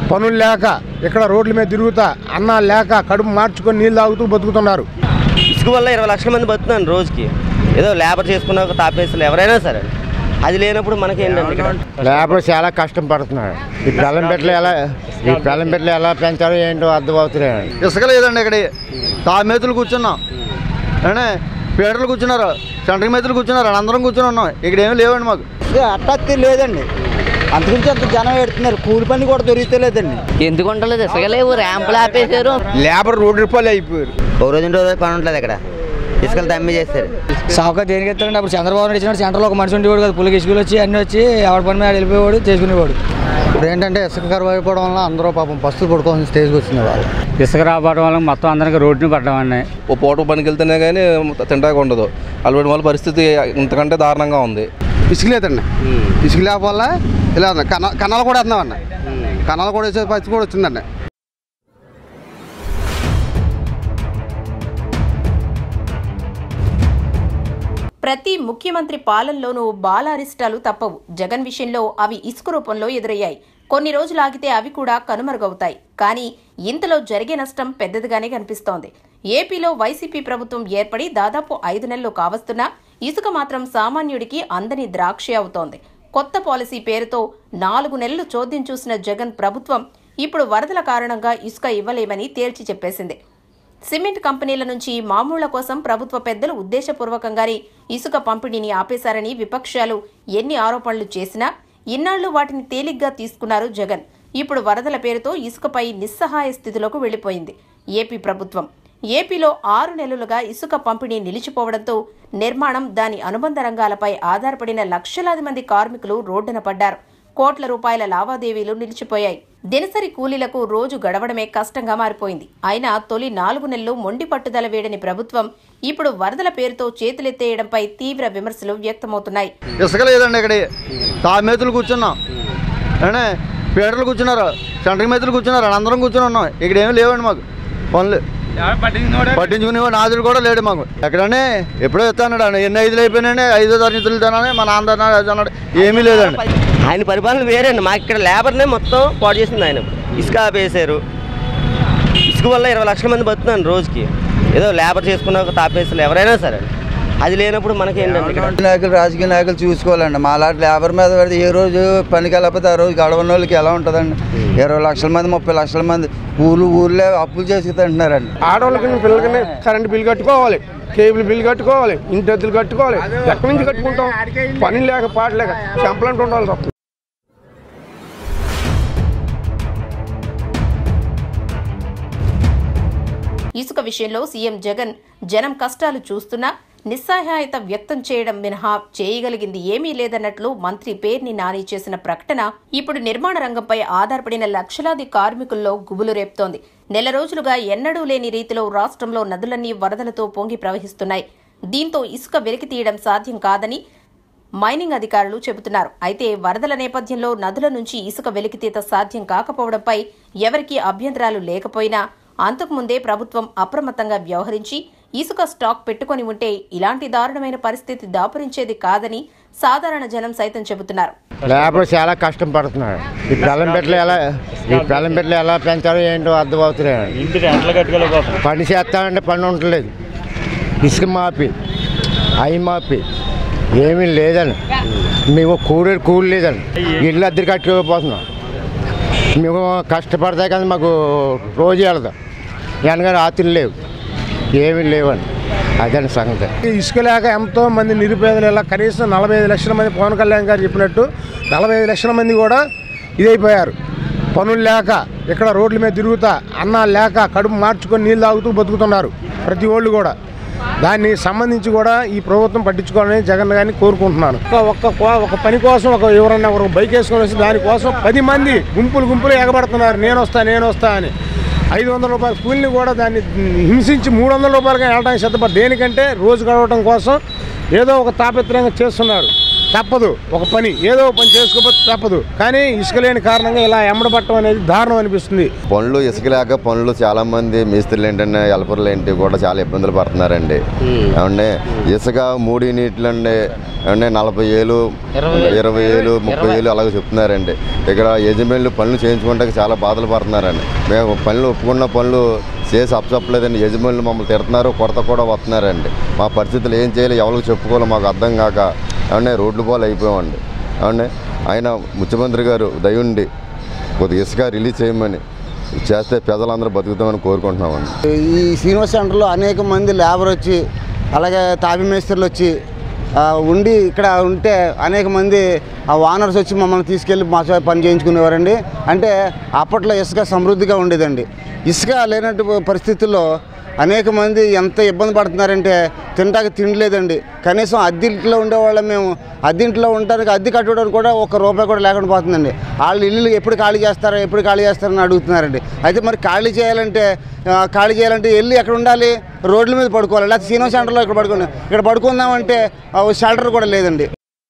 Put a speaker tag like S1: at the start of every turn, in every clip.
S1: పనులు లేక ఇక్కడ రోడ్ల మీద తిరుగుతా అన్నాలు లేక కడుపు మార్చుకొని నీళ్ళు తాగుతూ బతుకుతున్నారు
S2: ఇసుక వల్ల ఇరవై లక్షల మంది బతున్నాను రోజుకి ఏదో లేబర్ చేసుకున్న ఒక తాపేసులు ఎవరైనా సరే అది లేనప్పుడు మనకేంటండి ఇక్కడ
S1: లేబర్ చాలా కష్టం పడుతున్నారు ఈ బెల్లం పెట్లు ఎలా ఈ బెల్లం పెట్లు ఎలా పెంచాలో ఏంటో అర్థం అవుతున్నాయి
S3: ఇసుక లేదండి ఇక్కడ తామేతులు కూర్చున్నాం అంటే పీటలు కూర్చున్నారు సెంట్రింగ్ మేతులు కూర్చున్నారు అందరం కూర్చుని ఉన్నాం ఇక్కడ ఏమీ లేవండి మాకు
S4: అట్టత్తి లేదండి అంతకుమించి అంత జనం పెడుతున్నారు కూలి పని కూడా దొరికితే లేదండి
S5: ఎందుకు ఉండలేదు ఇసుక లేవు ర్యాంపులు ఆపేశారు
S3: లేబర్ రోడ్డు రూపాయలు అయిపోయారు
S2: ఒక రోజు రోజు పని ఉంటుంది ఇక్కడ ఇసుకలు తమ్మి చేస్తారు
S4: సావుగా దేనికి ఎత్తారండి అప్పుడు చంద్రబాబు నాయుడు ఇచ్చినట్టు సెంటర్లో ఒక మనిషి ఉండేవాడు కదా పులికి ఇసుకలు వచ్చి అన్ని వచ్చి ఎవరి పని మీద వెళ్ళిపోయేవాడు చేసుకునేవాడు ఇప్పుడు ఏంటంటే ఇసుక కరువు అయిపోవడం వల్ల అందరూ పాపం పస్తులు పడుకోవాల్సిన స్టేజ్కి వచ్చింది వాళ్ళు
S6: ఇసుక రాబడడం వల్ల మొత్తం అందరికి రోడ్డుని పడ్డామని
S7: ఓ పూట పనికి వెళ్తేనే కానీ తింటాక ఉండదు అలవాటి వాళ్ళ పరిస్థితి ఇంతకంటే దారుణంగా ఉంది
S3: ఇసుక లేదండి ఇసుక లేకపోవల్ల ఇలా ఉంది. కన కన్నాలు కూడా వేస్తున్నామండి కన్నాలు కూడా వేసే పరిస్థితి కూడా వచ్చిందండి
S8: ప్రతి ముఖ్యమంత్రి పాలనలోనూ బాల అరిష్టాలు తప్పవు జగన్ విషయంలో అవి ఇసుక రూపంలో ఎదురయ్యాయి కొన్ని రోజులు ఆగితే అవి కూడా కనుమరుగవుతాయి కానీ ఇంతలో జరిగే నష్టం పెద్దదిగానే కనిపిస్తోంది ఏపీలో వైసీపీ ప్రభుత్వం ఏర్పడి దాదాపు ఐదు నెలలు కావస్తున్నా ఇసుక మాత్రం సామాన్యుడికి అందని ద్రాక్ష అవుతోంది కొత్త పాలసీ పేరుతో నాలుగు నెలలు చోద్యం చూసిన జగన్ ప్రభుత్వం ఇప్పుడు వరదల కారణంగా ఇసుక ఇవ్వలేమని తేల్చి చెప్పేసింది సిమెంట్ కంపెనీల నుంచి మామూళ్ల కోసం ప్రభుత్వ పెద్దలు ఉద్దేశపూర్వకంగానే ఇసుక పంపిణీని ఆపేశారని విపక్షాలు ఎన్ని ఆరోపణలు చేసినా ఇన్నాళ్లు వాటిని తేలిగ్గా తీసుకున్నారు జగన్ ఇప్పుడు వరదల పేరుతో ఇసుకపై నిస్సహాయ స్థితిలోకి వెళ్లిపోయింది ఏపీ ప్రభుత్వం ఏపీలో ఆరు నెలలుగా ఇసుక పంపిణీ నిలిచిపోవడంతో నిర్మాణం దాని అనుబంధ రంగాలపై ఆధారపడిన లక్షలాది మంది కార్మికులు రోడ్డున పడ్డారు కోట్ల రూపాయల లావాదేవీలు నిలిచిపోయాయి దినసరి కూలీలకు రోజు గడవడమే కష్టంగా మారిపోయింది అయినా తొలి నాలుగు నెలలు మొండి పట్టుదల వేడని ప్రభుత్వం ఇప్పుడు వరదల పేరుతో చేతులెత్తేయడంపై తీవ్ర విమర్శలు వ్యక్తమవుతున్నాయి
S3: ఇసుక లేదండి ఇక్కడ తామేతులు కూర్చున్నాం అంటే పీటలు కూర్చున్నారు సెంట్రింగ్ మేతులు కూర్చున్నారు అందరం కూర్చుని ఉన్నాం ఇక్కడ ఏమీ లేవండి మాకు పనులు పట్టించుకునే నాదుడు కూడా లేడు మాకు ఎక్కడనే ఎప్పుడో ఇస్తాడు ఆయన ఎన్ని ఐదులు అయిపోయినాయండి ఐదో తరగతులు ఇస్తానని మా నాన్న అన్నాడు, అది అన్నాడు ఏమీ లేదండి
S2: ఆయన పరిపాలన వేరేండి మాకు ఇక్కడ లేబర్నే మొత్తం పాడు చేసింది ఆయన ఇసుక ఆపేశారు ఇసుక వల్ల ఇరవై లక్షల మంది బతున్నాను రోజుకి ఏదో లేబర్ చేసుకున్న ఒక తాపేసులు ఎవరైనా సరే అది లేనప్పుడు మనకేంటండి ఇక్కడ
S3: నాయకులు రాజకీయ నాయకులు చూసుకోవాలండి మా లాంటి లేబర్ మీద పెడితే ఏ రోజు పనికి వెళ్ళకపోతే ఆ రోజు గడవని వాళ్ళకి ఎలా ఉంటుందండి ఇరవై లక్షల మంది ముప్పై లక్షల మంది ఊళ్ళు ఊళ్ళో అప్పులు చేసి తింటున్నారండి
S1: ఆడవాళ్ళకి పిల్లలకి కరెంట్ బిల్ కట్టుకోవాలి కేబుల్ బిల్ కట్టుకోవాలి ఇంటి అద్దెలు కట్టుకోవాలి ఎక్కడి నుంచి కట్టుకుంటాం పని లేక పాట లేక చెంపలంటూ ఉండాలి తప్ప
S8: ఇసుక విషయంలో సీఎం జగన్ జనం కష్టాలు చూస్తున్నా నిస్సహాయత వ్యక్తం చేయడం మినహా చేయగలిగింది ఏమీ లేదన్నట్లు మంత్రి పేర్ని నాని చేసిన ప్రకటన ఇప్పుడు నిర్మాణ రంగంపై ఆధారపడిన లక్షలాది కార్మికుల్లో గుబులు రేపుతోంది నెల రోజులుగా ఎన్నడూ లేని రీతిలో రాష్ట్రంలో నదులన్నీ వరదలతో పొంగి ప్రవహిస్తున్నాయి దీంతో ఇసుక వెలికి తీయడం సాధ్యం కాదని మైనింగ్ అధికారులు చెబుతున్నారు అయితే వరదల నేపథ్యంలో నదుల నుంచి ఇసుక వెలికితీత సాధ్యం కాకపోవడంపై ఎవరికీ అభ్యంతరాలు లేకపోయినా అంతకుముందే ప్రభుత్వం అప్రమత్తంగా వ్యవహరించి ఇసుక స్టాక్ పెట్టుకొని ఉంటే ఇలాంటి దారుణమైన పరిస్థితి దాపురించేది కాదని సాధారణ జనం సైతం చెబుతున్నారు
S1: లేబర్ చాలా కష్టం పడుతున్నారు ఈ బెల్లం పెట్లు ఎలా ఈ బెల్లం పెట్లు ఎలా పెంచాలో ఏంటో అర్థం అవుతున్నాయి
S6: ఇంటి రెంట్లు కట్టుకోలేకపోతాం
S1: పని చేస్తామంటే పని ఉండలేదు ఇసుక మాపి అయి మాపి ఏమీ లేదని మేము కూలి కూలి లేదని ఇల్లు అద్దె కట్టుకోకపోతున్నాం మేము కష్టపడతా కానీ మాకు రోజు వెళ్దాం వెనక రాత్రులు లేవు ఏమీ లేవని అదని సంగతి ఇసుక లేక ఎంతో మంది నిరుపేదలు ఇలా కనీసం నలభై ఐదు లక్షల మంది పవన్ కళ్యాణ్ గారు చెప్పినట్టు నలభై ఐదు లక్షల మంది కూడా ఇదైపోయారు పనులు లేక ఇక్కడ రోడ్ల మీద తిరుగుతా అన్నాలు లేక కడుపు మార్చుకొని నీళ్ళు తాగుతూ బతుకుతున్నారు ప్రతి ఒళ్ళు కూడా దాన్ని సంబంధించి కూడా ఈ ప్రభుత్వం పట్టించుకోవాలని జగన్ గారిని కోరుకుంటున్నాను ఒక- ఒక్క కో- ఒక పని కోసం ఒక ఎవరన్నా ఒక బైక్ వేసుకొని వచ్చి దానికోసం పది మంది గుంపులు గుంపులు ఎగబడుతున్నారు నేను వస్తా నేను వస్తా అని ఐదు వందల రూపాయల కూలిని కూడా దాన్ని హింసించి మూడు వందల రూపాయలుగా వెళ్ళడానికి సిద్ధపడి దేనికంటే రోజు గడవడం కోసం ఏదో ఒక తాపత్రయంగా చేస్తున్నారు
S9: తప్పదు ఒక పని ఏదో ఒక పని చేసుకోకపోతే తప్పదు కానీ ఇసుక లేని కారణంగా ఇలా ఎమ్మడబట్టం అనేది దారుణం అనిపిస్తుంది
S10: పనులు ఇసుక లేక పనులు చాలా మంది మేస్త్రులు ఏంటంటే ఎలపర్లు ఏంటి కూడా చాలా ఇబ్బందులు పడుతున్నారండి ఏమండి ఇసుక మూడు నీటిలండి ఏమండి నలభై ఏళ్ళు ఇరవై ఏళ్ళు ముప్పై ఏళ్ళు అలాగే చెప్తున్నారండి ఇక్కడ యజమానులు పనులు చేయించుకుంటే చాలా బాధలు పడుతున్నారండి మేము పనులు ఒప్పుకున్న పనులు చేసి అప్పచెప్పలేదండి యజమానులు మమ్మల్ని తిడుతున్నారు కొరత కూడా వస్తున్నారండి మా పరిస్థితులు ఏం చేయాలి ఎవరికి చెప్పుకోవాలో మాకు అర్థం కాక ఏమండి రోడ్లు పాలు అయిపోయామండి ఏమండి ఆయన ముఖ్యమంత్రి గారు దయుండి కొద్దిగా ఇసుక రిలీజ్ చేయమని చేస్తే ప్రజలందరూ బతుకుతామని కోరుకుంటున్నామండి
S11: ఈ శ్రీనివాస సెంటర్లో అనేక మంది లేబర్ వచ్చి అలాగే తాపి మేస్త్రులు వచ్చి ఆ, ఉండి ఇక్కడ ఉంటే అనేక మంది ఆ వానర్స్ వచ్చి మమ్మల్ని తీసుకెళ్ళి మా చోట పని చేయించుకునేవారండి అంటే అప్పట్లో ఇసుక సమృద్ధిగా ఉండేదండి ఇసుక లేనట్టు పరిస్థితుల్లో అనేక మంది ఎంత ఇబ్బంది పడుతున్నారంటే తినడానికి తిండి లేదండి కనీసం అద్దెంట్లో ఉండేవాళ్ళం మేము అద్దెంట్లో ఉండడానికి అద్దె కట్టడానికి కూడా ఒక రూపాయి కూడా లేకుండా పోతుందండి వాళ్ళు ఇల్లు ఎప్పుడు ఖాళీ చేస్తారో ఎప్పుడు ఖాళీ చేస్తారని అడుగుతున్నారండి అయితే మరి ఖాళీ చేయాలంటే ఆ, ఖాళీ చేయాలంటే వెళ్ళి ఎక్కడ ఉండాలి రోడ్ల మీద పడుకోవాలి లేకపోతే సీనో సెంటర్లో ఇక్కడ పడుకుని ఇక్కడ పడుకుందామంటే ఆ, షెల్టర్ కూడా లేదండి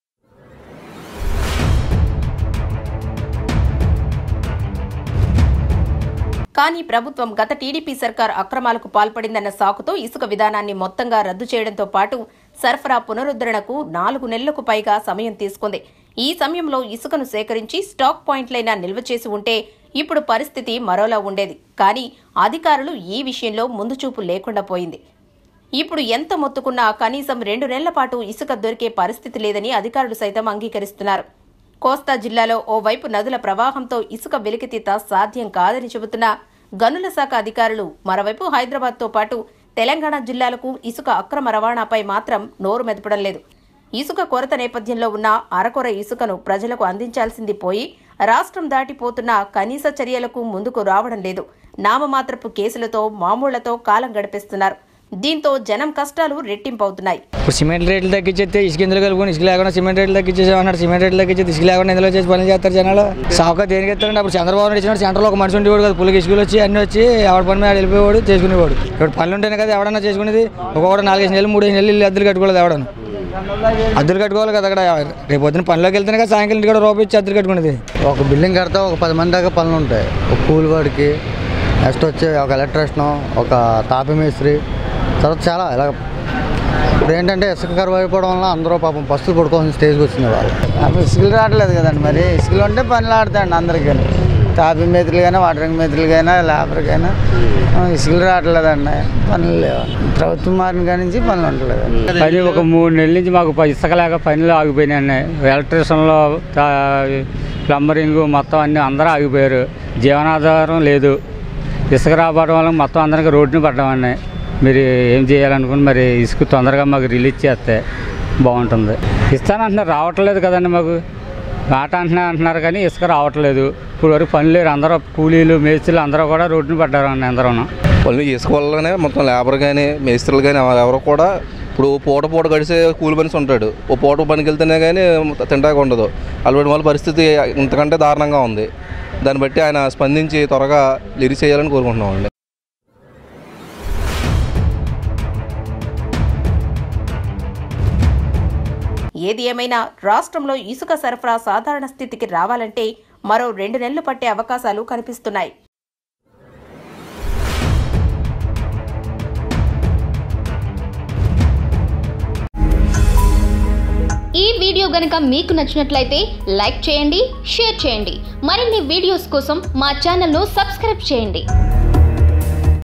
S8: కానీ ప్రభుత్వం గత టీడీపీ సర్కార్ అక్రమాలకు పాల్పడిందన్న సాకుతో ఇసుక విధానాన్ని మొత్తంగా రద్దు చేయడంతో పాటు సరఫరా పునరుద్ధరణకు నాలుగు నెలలకు పైగా సమయం తీసుకుంది ఈ సమయంలో ఇసుకను సేకరించి స్టాక్ పాయింట్లైనా నిల్వ చేసి ఉంటే ఇప్పుడు పరిస్థితి మరోలా ఉండేది కానీ అధికారులు ఈ విషయంలో ముందుచూపు లేకుండా పోయింది ఇప్పుడు ఎంత మొత్తుకున్నా కనీసం రెండు నెలల పాటు ఇసుక దొరికే పరిస్థితి లేదని అధికారులు సైతం అంగీకరిస్తున్నారు కోస్తా జిల్లాలో ఓవైపు నదుల ప్రవాహంతో ఇసుక వెలికితీత సాధ్యం కాదని చెబుతున్న గనుల శాఖ అధికారులు మరోవైపు హైదరాబాద్తో పాటు తెలంగాణ జిల్లాలకు ఇసుక అక్రమ రవాణాపై మాత్రం నోరు మెదపడం లేదు ఇసుక కొరత నేపథ్యంలో ఉన్న అరకొర ఇసుకను ప్రజలకు అందించాల్సింది పోయి రాష్ట్రం దాటిపోతున్న కనీస చర్యలకు ముందుకు రావడం లేదు నామమాత్రపు కేసులతో మామూళ్లతో కాలం గడిపేస్తున్నారు దీంతో జనం కష్టాలు రెట్టింపవుతున్నాయి
S4: ఇప్పుడు సిమెంట్ రేట్లు తగ్గించేస్తే ఇసుక ఇందులో కలుపుకొని ఇసుక లేకుండా సిమెంట్ రేట్లు తగ్గించేసామన్నాడు సిమెంట్ రేట్లు తగ్గించేది ఇసుక లేకుండా ఇందులో చేసి పనులు చేస్తారు జనాలు సావుగా దేనికి ఎత్తారంటే అప్పుడు చంద్రబాబు నాయుడు ఇచ్చినట్టు సెంటర్లో ఒక మనిషి ఉండేవాడు కదా పులికి ఇసుకలు వచ్చి అన్ని వచ్చి ఎవరి పని మీద వెళ్ళిపోయేవాడు చేసుకునేవాడు ఇప్పుడు పనులు ఉంటేనే కదా ఎవడన్నా చేసుకునేది ఒక్కొక్కటి నాలుగైదు నెలలు మూడైదు నెలలు ఇల్లు అద్దెలు కట్టుకోలేదు ఎవడను అద్దెలు కట్టుకోవాలి కదా అక్కడ రేపు పొద్దున పనిలోకి వెళ్తేనే కదా సాయంకాలం ఇంటికి కూడా రూపాయి ఇచ్చి అద్దెలు కట్టుకునేది
S3: ఒక బిల్డింగ్ కడితే ఒక పది మంది దాకా పనులు ఉంటాయి ఒక కూలి వాడికి నెక్స్ట్ వచ్చి ఒక ఎలక్ట్రిషియన్ ఒక తాపి మేస్త్రి తర్వాత చాలా ఇలా ఇప్పుడు ఏంటంటే ఇసుక కరువు అయిపోవడం వల్ల అందరూ పాపం పస్తులు పడుకోవాల్సిన స్టేజ్కి వచ్చింది వాళ్ళు
S11: అప్పుడు ఇసుకలు రావట్లేదు కదండి మరి ఇసుకలు ఉంటే పనులు ఆడతాయండి అందరికీ తాపి మేతులు కానీ వాటరింగ్ మేతులు కానీ లేబర్కైనా ఇసుకలు రావట్లేదండి పనులు లేవు ప్రభుత్వం మారిన కాడి నుంచి పనులు ఉండలేదు
S6: పని ఒక మూడు నెలల నుంచి మాకు ప- ఇసుక లేక పనులు ఆగిపోయినాయి ఎలక్ట్రీషియన్లో ప్లంబరింగ్ మొత్తం అన్నీ అందరూ ఆగిపోయారు జీవనాధారం లేదు ఇసుక రాబడడం వల్ల మొత్తం అందరికీ రోడ్డుని పడ్డామన్నాయి మీరు ఏం చేయాలనుకుని మరి ఇసుక తొందరగా మాకు రిలీజ్ చేస్తే బాగుంటుంది ఇస్తానంటున్నారు రావట్లేదు కదండి మాకు మాట అంటున్నా అంటున్నారు కానీ ఇసుక రావట్లేదు ఇప్పుడు వరకు పని లేరు అందరూ కూలీలు మేస్త్రీలు అందరూ కూడా రోడ్డుని పడ్డారు అండి అందరూ
S7: పనులు ఇసుక వల్లనే మొత్తం లేబర్ కానీ మేస్త్రులు కానీ ఎవరు కూడా ఇప్పుడు పూట పూట గడిచే కూలి మనిషి ఉంటాడు ఓ పూట పనికి వెళ్తేనే కానీ తింటాక ఉండదు అలాంటి వాళ్ళ పరిస్థితి ఇంతకంటే దారుణంగా ఉంది దాన్ని బట్టి ఆయన స్పందించి త్వరగా లిరిక్ చేయాలని కోరుకుంటున్నామండి
S8: ఏది ఏమైనా రాష్ట్రంలో ఇసుక సరఫరా సాధారణ స్థితికి రావాలంటే మరో రెండు నెలలు పట్టే అవకాశాలు కనిపిస్తున్నాయి
S12: ఈ వీడియో గనుక మీకు నచ్చినట్లయితే లైక్ చేయండి షేర్ చేయండి మరిన్ని వీడియోస్ కోసం మా ఛానల్ను సబ్స్క్రైబ్ చేయండి